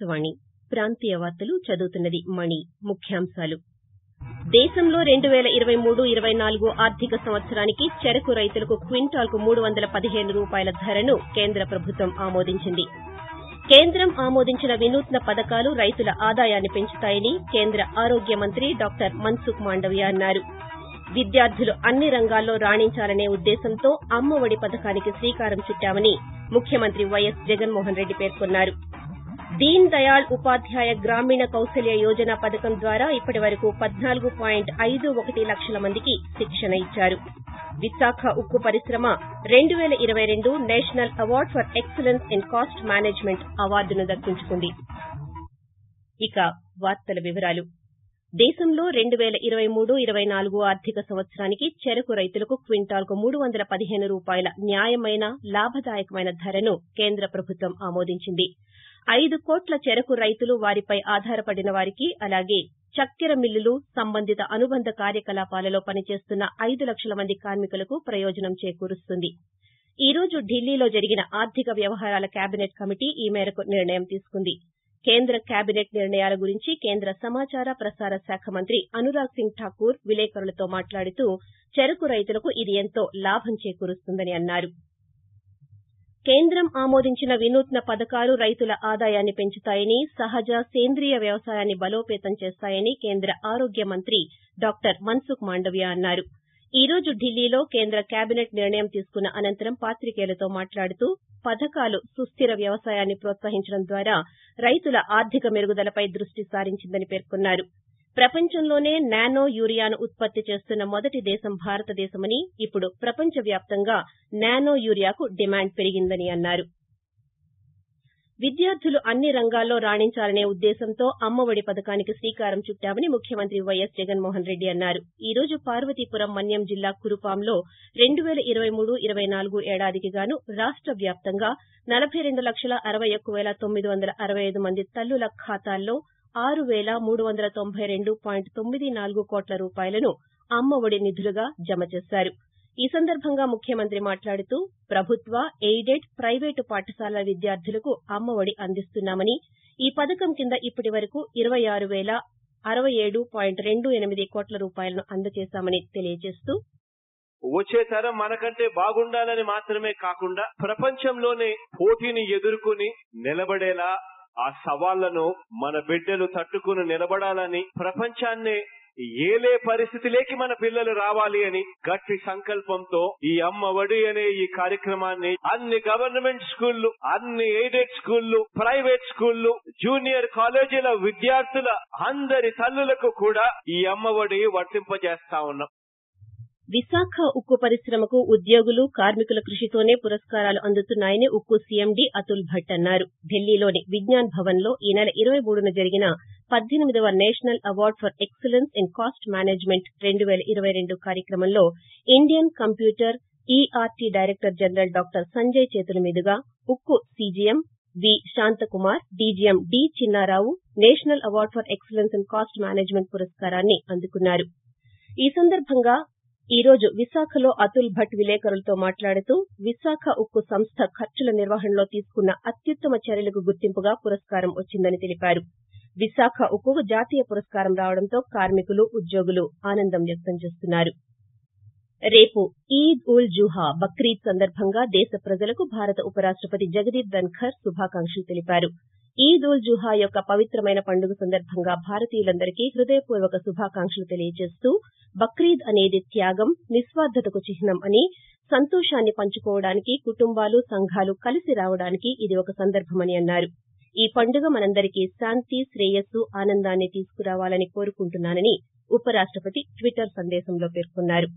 ఆకాశవాణి ప్రాంతీయ వార్తలు చదువుతున్నది మణి ముఖ్యాంశాలు దేశంలో రెండు పేల ఇరవై మూడు ఇరవై నాలుగు ఆర్థిక సంవత్సరానికి చెరకు రైతులకు క్వింటాల్కు మూడు వందల పదిహేను రూపాయల ధరను కేంద్ర ప్రభుత్వం ఆమోదించింది కేంద్రం ఆమోదించిన వినూత్న పథకాలు రైతుల ఆదాయాన్ని పెంచుతాయని కేంద్ర ఆరోగ్య మంత్రి డాక్టర్ మన్సుఖ్ మాండవ్య అన్నారు విద్యార్థులు అన్ని రంగాల్లో రాణించాలనే ఉద్దేశంతో అమ్మ ఒడి పథకానికి శ్రీకారం చుట్టామని ముఖ్యమంత్రి వైఎస్ జగన్మోహన్ రెడ్డి పేర్కొన్నారు దీన్ దయాళ్ ఉపాధ్యాయ గ్రామీణ కౌశల్య యోజన పథకం ద్వారా ఇప్పటి వరకు పద్నాలుగు పాయింట్ ఐదు ఒకటి లక్షల మందికి శిక్షణ ఇచ్చారు విశాఖ ఉక్కు పరిశ్రమ రెండు పేల ఇరవై రెండు national award for excellence in cost management అవార్డును దక్కించుకుంది ఇక వార్తల వివరాలు దేశంలో రెండు పేల ఇరవై మూడు ఇరవై నాలుగు ఆర్థిక సంవత్సరానికి చెరకు రైతులకు క్వింటాల్కు మూడు వందల పదిహేను రూపాయల న్యాయమైన లాభదాయకమైన ధరను కేంద్ర ప్రభుత్వం ఆమోదించింది ఐదు కోట్ల చెరకు రైతులు వారిపై ఆధారపడిన వారికి అలాగే చక్కెర మిల్లులు సంబంధిత అనుబంధ కార్యకలాపాలలో పనిచేస్తున్న ఐదు లక్షల మంది కార్మికులకు ప్రయోజనం చేకూరుస్తుంది ఈ రోజు ఢిల్లీలో జరిగిన ఆర్థిక వ్యవహారాల కేబినెట్ కమిటీ ఈ మేరకు నిర్ణయం తీసుకుంది కేంద్ర కేబినెట్ నిర్ణయాల గురించి కేంద్ర సమాచార ప్రసార శాఖ మంత్రి అనురాగ్ సింగ్ ఠాకూర్ విలేకరులతో మాట్లాడుతూ చెరకు రైతులకు ఇది ఎంతో లాభం చేకూరుస్తుందని అన్నారు కేంద్రం ఆమోదించిన వినూత్న పథకాలు రైతుల ఆదాయాన్ని పెంచుతాయని సహజ సేంద్రియ వ్యవసాయాన్ని బలోపేతం చేస్తాయని కేంద్ర ఆరోగ్య మంత్రి డాక్టర్ మన్సుఖ్ మాండవ్య అన్నారు ఈ రోజు ఢిల్లీలో కేంద్ర కేబినెట్ నిర్ణయం తీసుకున్న అనంతరం పాత్రికేయులతో మాట్లాడుతూ పథకాలు సుస్దిర వ్యవసాయాన్ని ప్రోత్సహించడం ద్వారా రైతుల ఆర్థిక మెరుగుదలపై దృష్టి సారించిందని పేర్కొన్నారు ప్రపంచంలోనే నానో యూరియాను ఉత్పత్తి చేస్తున్న మొదటి దేశం భారతదేశమని ఇప్పుడు ప్రపంచ వ్యాప్తంగా నానో యూరియాకు డిమాండ్ పెరిగిందని అన్నారు విద్యార్థులు అన్ని రంగాల్లో రాణించాలనే ఉద్దేశంతో అమ్మఒడి పథకానికి శ్రీకారం చుట్టామని ముఖ్యమంత్రి వైఎస్ జగన్మోహన్ రెడ్డి అన్నారు ఈ రోజు పార్వతీపురం మన్యం జిల్లా కురుపాంలో రెండు పేల ఇరవై మూడు ఇరవై నాలుగు ఏడాదికి గాను రాష్ట వ్యాప్తంగా నలబై రెండు లక్షల అరవై ఒక్క పేల తొమ్మిది వందల అరవై ఐదు మంది తల్లుల ఖాతాల్లో ఆరు పేల మూడు వందల తొంభై రెండు పాయింట్ తొమ్మిది నాలుగు కోట్ల రూపాయలను అమ్మ ఒడి నిధులుగా జమ చేశారు ఈ సందర్భంగా ముఖ్యమంత్రి మాట్లాడుతూ ప్రభుత్వ ఎయిడెడ్ ప్రైవేటు పాఠశాలల విద్యార్థులకు అమ్మ ఒడి అందిస్తున్నామని ఈ పథకం కింద ఇప్పటి వరకు ఇరవై ఆరు పేల అరవై ఏడు పాయింట్ రెండు ఎనిమిది కోట్ల రూపాయలను అందజేశామని తెలియజేస్తూ వచ్చే తరం మనకంటే బాగుండాలని మాత్రమే కాకుండా ప్రపంచంలోనే పోటీని ఎదుర్కొని నిలబడేలా ఆ సవాళ్లను మన బిడ్డలు తట్టుకుని నిలబడాలని ప్రపంచాన్ని ఏలే పరిస్థితిలోకి మన పిల్లలు రావాలి అని గట్టి సంకల్పంతో ఈ అమ్మ ఒడి అనే ఈ కార్యక్రమాన్ని అన్ని గవర్నమెంట్ స్కూళ్లు అన్ని ఎయిడెడ్ స్కూళ్లు ప్రైవేట్ స్కూళ్లు జూనియర్ కాలేజీల విద్యార్థుల అందరి తల్లులకు కూడా ఈ అమ్మ ఒడి వర్తింపజేస్తా ఉన్నాం విశాఖ ఉక్కు పరిశ్రమకు ఉద్యోగులు కార్మికుల కృషితోనే పురస్కారాలు అందుతున్నాయని ఉక్కు సీఎండీ అతుల్ భట్ అన్నారు ఢిల్లీలోని విజ్ఞాన్ భవన్ లో ఈ నెల ఇరవై మూడున జరిగిన పద్దెనిమిదవ national award for excellence in cost management రెండు పేల ఇరవై రెండు కార్యక్రమంలో Indian computer ERT director general doctor Sanjay చేతుల మీదుగా ఉక్కు CGM V Shanthakumar DGM D Chinnarao national award for excellence in cost management పురస్కారాన్ని అందుకున్నారు ఈ సందర్భంగా ఈ రోజు విశాఖలో అతుల్ భట్ విలేకరులతో మాట్లాడుతూ విశాఖ ఉక్కు సంస్థ ఖర్చుల నిర్వహణలో తీసుకున్న అత్యుత్తమ చర్యలకు గుర్తింపుగా పురస్కారం వచ్చిందని తెలిపారు విశాఖ ఉక్కుకు జాతీయ పురస్కారం రావడంతో కార్మికులు ఉద్యోగులు ఆనందం వ్యక్తం చేస్తున్నారు రేపు ఈద్ ఉల్ జుహా బక్రీద్ సందర్భంగా దేశ ప్రజలకు భారత ఉపరాష్టపతి జగదీప్ ధన్ఖర్ శుభాకాంక్షలు తెలిపారు ఈద్ ఉల్ జుహా యొక్క పవిత్రమైన పండుగ సందర్భంగా భారతీయులందరికీ హృదయపూర్వక శుభాకాంక్షలు తెలియజేస్తూ బక్రీద్ అనేది త్యాగం నిస్వార్థతకు చిహ్నం అని సంతోషాన్ని పంచుకోవడానికి కుటుంబాలు సంఘాలు కలిసి రావడానికి ఇది ఒక సందర్భమని అన్నారు ఈ పండుగ మనందరికీ శాంతి శ్రేయస్సు ఆనందాన్ని తీసుకురావాలని కోరుకుంటున్నానని ఉపరాష్టపతి ట్విట్టర్ సందేశంలో పేర్కొన్నారు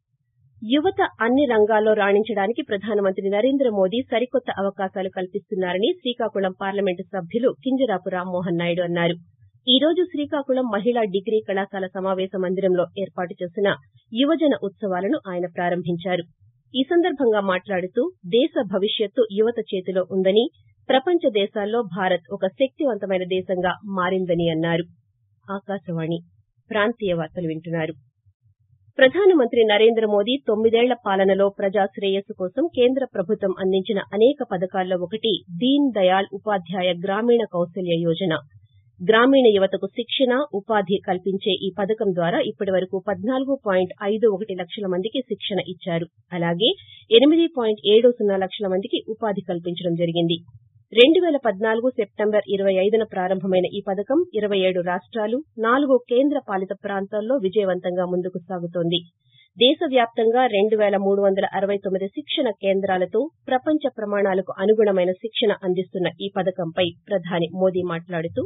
యువత అన్ని రంగాల్లో రాణించడానికి ప్రధానమంత్రి నరేంద్ర మోదీ సరికొత్త అవకాశాలు కల్పిస్తున్నారని శ్రీకాకుళం పార్లమెంటు సభ్యులు కింజరాపు రామ్మోహన్ నాయుడు అన్నారు ఈ రోజు శ్రీకాకుళం మహిళా డిగ్రీ కళాశాల సమావేశ మందిరంలో ఏర్పాటు చేసిన యువజన ఉత్సవాలను ఆయన ప్రారంభించారు ఈ సందర్భంగా మాట్లాడుతూ దేశ భవిష్యత్తు యువత చేతిలో ఉందని ప్రపంచ దేశాల్లో భారత్ ఒక శక్తివంతమైన దేశంగా మారిందని అన్నారు ఆకాశవాణి ప్రాంతీయ వార్తలు వింటున్నారు ప్రధానమంత్రి నరేంద్ర మోదీ తొమ్మిదేళ్ల పాలనలో ప్రజా శ్రేయస్సు కోసం కేంద్ర ప్రభుత్వం అందించిన అనేక పథకాల్లో ఒకటి దీన్ దయాళ్ ఉపాధ్యాయ గ్రామీణ కౌశల్య యోజన గ్రామీణ యువతకు శిక్షణ ఉపాధి కల్పించే ఈ పథకం ద్వారా ఇప్పటి వరకు పద్నాలుగు పాయింట్ ఐదు ఒకటి లక్షల మందికి శిక్షణ ఇచ్చారు అలాగే ఎనిమిది పాయింట్ ఏడు సున్నా లక్షల మందికి ఉపాధి కల్పించడం జరిగింది రెండు పేల పద్నాలుగు సెప్టెంబర్ ఇరవై ఐదున ప్రారంభమైన ఈ పథకం ఇరవై ఏడు రాష్టాలు నాలుగు కేంద్ర పాలిత ప్రాంతాల్లో విజయవంతంగా ముందుకు సాగుతోంది దేశవ్యాప్తంగా రెండు పేల మూడు వందల అరవై తొమ్మిది శిక్షణ కేంద్రాలతో ప్రపంచ ప్రమాణాలకు అనుగుణమైన శిక్షణ అందిస్తున్న ఈ పథకంపై ప్రధాని మోదీ మాట్లాడుతూ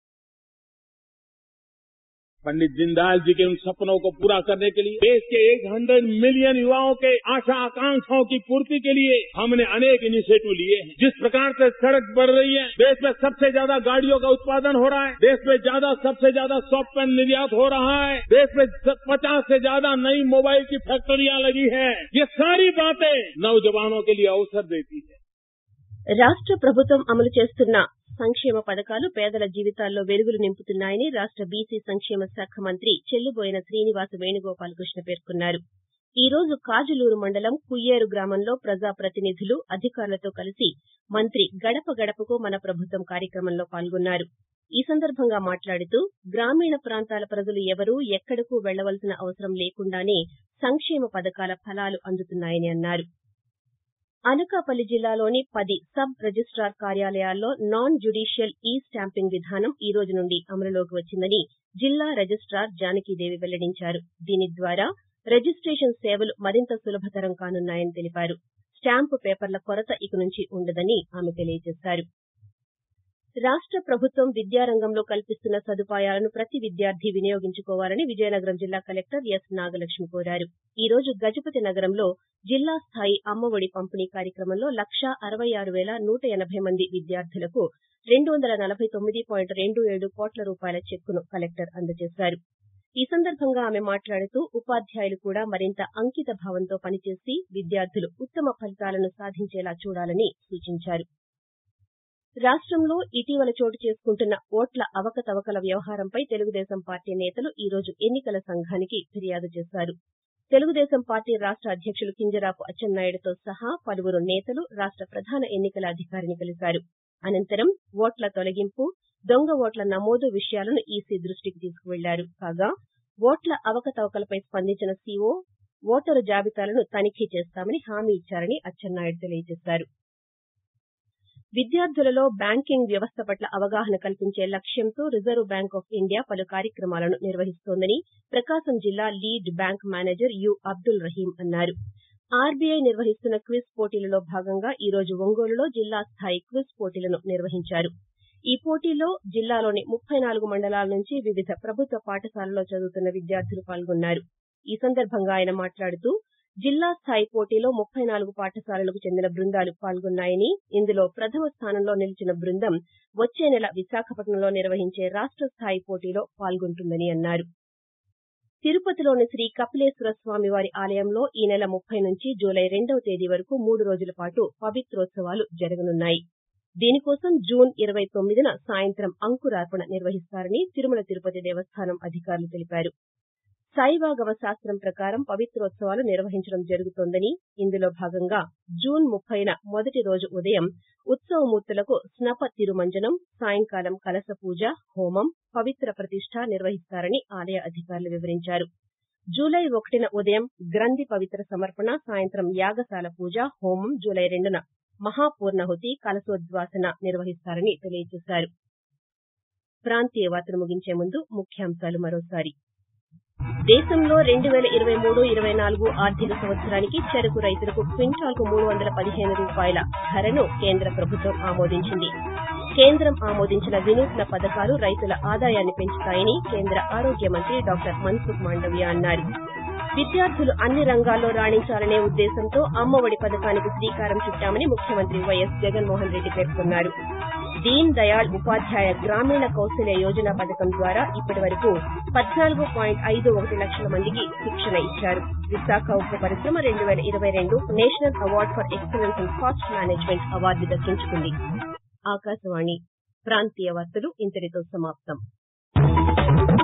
पंडित दीनदयाल जी के उन सपनों को पूरा करने के लिए देश के एक हंड्रेड मिलियन युवाओं के आशा आकांक्षाओं की पूर्ति के लिए हमने अनेक इनिशिएटिव लिए हैं जिस प्रकार से सड़क बढ़ रही है देश में सबसे ज्यादा गाड़ियों का उत्पादन हो रहा है देश में ज्यादा सबसे ज्यादा सॉफ्टवेयर निर्यात हो रहा है देश में पचास से ज्यादा नई मोबाइल की फैक्ट्रियां लगी है ये सारी बातें नौजवानों के लिए अवसर देती है రాష్ట ప్రభుత్వం అమలు చేస్తున్న సంక్షేమ పథకాలు పేదల జీవితాల్లో వెలుగులు నింపుతున్నాయని రాష్ట బీసీ సంక్షేమ శాఖ మంత్రి చెల్లుబోయిన శ్రీనివాస వేణుగోపాలకృష్ణ పేర్కొన్నారు ఈ రోజు కాజులూరు మండలం కుయ్యేరు గ్రామంలో ప్రజాప్రతినిధులు అధికారులతో కలిసి మంత్రి గడప గడపకు మన ప్రభుత్వం కార్యక్రమంలో పాల్గొన్నారు ఈ సందర్భంగా మాట్లాడుతూ గ్రామీణ ప్రాంతాల ప్రజలు ఎవరూ ఎక్కడకు వెళ్లవలసిన అవసరం లేకుండానే సంక్షేమ పథకాల ఫలాలు అందుతున్నాయని అన్నారు అనకాపల్లి జిల్లాలోని పది సబ్ రిజిస్టార్ కార్యాలయాల్లో నాన్ జ్యుడీషియల్ ఈ స్టాంపింగ్ విధానం ఈ రోజు నుండి అమలులోకి వచ్చిందని జిల్లా రిజిస్టార్ జానకీదేవి వెల్లడించారు దీని ద్వారా రిజిస్టేషన్ సేవలు మరింత సులభతరం కానున్నాయని తెలిపారు స్టాంపు పేపర్ల కొరత ఇక నుంచి ఉండదని ఆమె తెలియజేశారు రాష్ట ప్రభుత్వం విద్యారంగంలో కల్పిస్తున్న సదుపాయాలను ప్రతి విద్యార్థి వినియోగించుకోవాలని విజయనగరం జిల్లా కలెక్టర్ ఎస్ నాగలక్ష్మి కోరారు ఈ రోజు గజపతి నగరంలో జిల్లా స్థాయి అమ్మఒడి పంపిణీ కార్యక్రమంలో లక్షా అరవై ఆరు పేల నూట ఎనబై మంది విద్యార్థులకు రెండు వందల నలభై తొమ్మిది పాయింట్ రెండు ఏడు కోట్ల రూపాయల చెక్కును కలెక్టర్ అందజేశారు ఈ సందర్భంగా ఆమె మాట్లాడుతూ ఉపాధ్యాయులు కూడా మరింత అంకిత భావంతో పనిచేసి విద్యార్థులు ఉత్తమ ఫలితాలను సాధించేలా చూడాలని సూచించారు రాష్టంలో ఇటీవల చోటు చేసుకుంటున్న ఓట్ల అవకతవకల వ్యవహారంపై తెలుగుదేశం పార్టీ నేతలు ఈ రోజు ఎన్నికల సంఘానికి ఫిర్యాదు చేశారు తెలుగుదేశం పార్టీ రాష్ట అధ్యకులు కింజరాపు అచ్చెన్నాయుడుతో సహా పలువురు నేతలు రాష్ట ప్రధాన ఎన్నికల అధికారిని కలిశారు అనంతరం ఓట్ల తొలగింపు దొంగ ఓట్ల నమోదు విషయాలను ఈసీ దృష్టికి తీసుకువెళ్లారు కాగా ఓట్ల అవకతవకలపై స్పందించిన సీఓ ఓటరు జాబితాలను తనిఖీ చేస్తామని హామీ ఇచ్చారని అచ్చెన్నాయుడు తెలియజేశారు విద్యార్థులలో బ్యాంకింగ్ వ్యవస్థ పట్ల అవగాహన కల్పించే లక్ష్యంతో రిజర్వ్ బ్యాంక్ ఆఫ్ ఇండియా పలు కార్యక్రమాలను నిర్వహిస్తోందని ప్రకాశం జిల్లా lead bank manager U Abdul Rahim అన్నారు ఆర్బీఐ నిర్వహిస్తున్న క్విజ్ పోటీలలో భాగంగా ఈ రోజు ఒంగోలులో జిల్లా స్థాయి క్విజ్ పోటీలను నిర్వహించారు ఈ పోటీలో జిల్లాలోని ముప్పై నాలుగు మండలాల నుంచి వివిధ ప్రభుత్వ పాఠశాలలో చదువుతున్న విద్యార్థులు పాల్గొన్నారు ఈ సందర్భంగా ఆయన మాట్లాడుతూ జిల్లా స్థాయి పోటీలో ముప్పై నాలుగు పాఠశాలలకు చెందిన బృందాలు పాల్గొన్నాయని ఇందులో ప్రథమ స్థానంలో నిలిచిన బృందం వచ్చే నెల విశాఖపట్నంలో నిర్వహించే రాష్ట స్థాయి పోటీలో పాల్గొంటుందని అన్నారు తిరుపతిలోని శ్రీ కపిలేశ్వర స్వామి వారి ఆలయంలో ఈ నెల ముప్పై నుంచి జూలై రెండవ తేదీ వరకు మూడు రోజుల పాటు పవిత్రోత్సవాలు జరగనున్నాయి దీనికోసం జూన్ ఇరవై తొమ్మిదిన సాయంత్రం అంకురార్పణ నిర్వహిస్తారని తిరుమల తిరుపతి దేవస్థానం అధికారులు తెలిపారు సాయిబాగవ శాస్త్రం ప్రకారం పవిత్రోత్సవాలు నిర్వహించడం జరుగుతోందని ఇందులో భాగంగా జూన్ ముప్పైన మొదటి రోజు ఉదయం ఉత్సవమూర్తులకు స్నప తిరుమంజనం సాయంకాలం కలశ పూజ హోమం పవిత్ర ప్రతిష్ట నిర్వహిస్తారని ఆలయ అధికారులు వివరించారు జూలై ఒకటిన ఉదయం గ్రంథి పవిత్ర సమర్పణ సాయంత్రం యాగశాల పూజ హోమం జూలై రెండున మహాపూర్ణహుతి కలశోద్వాసన నిర్వహిస్తారని తెలియజేశారు ప్రాంతీయ వార్తలు ముగించే ముందు ముఖ్యాంశాలు మరోసారి దేశంలో రెండు పేల ఇరవై మూడు ఇరవై నాలుగు ఆర్థిక సంవత్సరానికి చెరకు రైతులకు క్వింటాల్కు మూడు వందల పదిహేను రూపాయల ధరను కేంద్ర ప్రభుత్వం ఆమోదించింది కేంద్రం ఆమోదించిన వినూత్న పథకాలు రైతుల ఆదాయాన్ని పెంచుతాయని కేంద్ర ఆరోగ్య మంత్రి డాక్టర్ మన్సుఖ్ మాండవ్య అన్నారు విద్యార్థులు అన్ని రంగాల్లో రాణించాలనే ఉద్దేశంతో అమ్మఒడి పథకానికి శ్రీకారం చుట్టామని ముఖ్యమంత్రి వైఎస్ జగన్మోహన్ రెడ్డి పేర్కొన్నారు దీన్ దయాళ్ ఉపాధ్యాయ గ్రామీణ కౌశల్య యోజన పథకం ద్వారా ఇప్పటి వరకు పద్నాలుగు పాయింట్ ఐదు ఒకటి లక్షల మందికి శిక్షణ ఇచ్చారు విశాఖ ఉక్కు పరిశ్రమ రెండు వేల ఇరవై రెండు national award for excellence in cost management award దక్కించుకుంది ఆకాశవాణి ప్రాంతీయ వార్తలు ఇంతటితో సమాప్తం